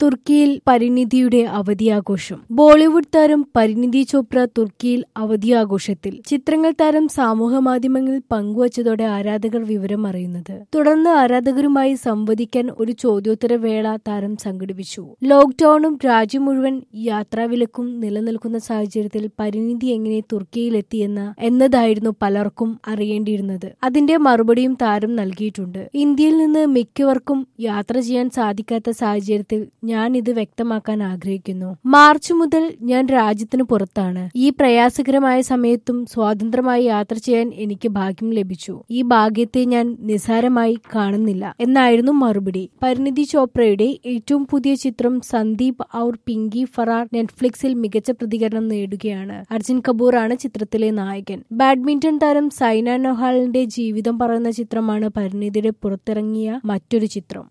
തുർക്കിയിൽ പരിണിതിയുടെ അവധിയാഘോഷം ബോളിവുഡ് താരം പരിണിതി ചോപ്ര തുർക്കിയിൽ അവധിയാഘോഷത്തിൽ ചിത്രങ്ങൾ താരം സാമൂഹ മാധ്യമങ്ങളിൽ പങ്കുവച്ചതോടെ ആരാധകർ വിവരം അറിയുന്നത് തുടർന്ന് ആരാധകരുമായി സംവദിക്കാൻ ഒരു ചോദ്യോത്തര വേള താരം സംഘടിപ്പിച്ചു ലോക്ഡൌണും രാജ്യം മുഴുവൻ യാത്രാവിലക്കും നിലനിൽക്കുന്ന സാഹചര്യത്തിൽ പരിണിതി എങ്ങനെ തുർക്കിയിലെത്തിയെന്ന് എന്നതായിരുന്നു പലർക്കും അറിയേണ്ടിയിരുന്നത് അതിന്റെ മറുപടിയും താരം നൽകിയിട്ടുണ്ട് ഇന്ത്യയിൽ നിന്ന് മിക്കവർക്കും യാത്ര ചെയ്യാൻ സാധിക്കാത്ത സാഹചര്യത്തിൽ ഞാൻ ഇത് വ്യക്തമാക്കാൻ ആഗ്രഹിക്കുന്നു മാർച്ച് മുതൽ ഞാൻ രാജ്യത്തിന് പുറത്താണ് ഈ പ്രയാസകരമായ സമയത്തും സ്വതന്ത്രമായി യാത്ര ചെയ്യാൻ എനിക്ക് ഭാഗ്യം ലഭിച്ചു ഈ ഭാഗ്യത്തെ ഞാൻ നിസാരമായി കാണുന്നില്ല എന്നായിരുന്നു മറുപടി പരിണിതി ചോപ്രയുടെ ഏറ്റവും പുതിയ ചിത്രം സന്ദീപ് ഔർ പിങ്കി ഫറാർ നെറ്റ്ഫ്ലിക്സിൽ മികച്ച പ്രതികരണം നേടുകയാണ് അർജുൻ കപൂർ ആണ് ചിത്രത്തിലെ നായകൻ ബാഡ്മിന്റൺ താരം സൈന നെഹ്വാളിന്റെ ജീവിതം പറയുന്ന ചിത്രമാണ് പരിണിതിയുടെ പുറത്തിറങ്ങിയ മറ്റൊരു ചിത്രം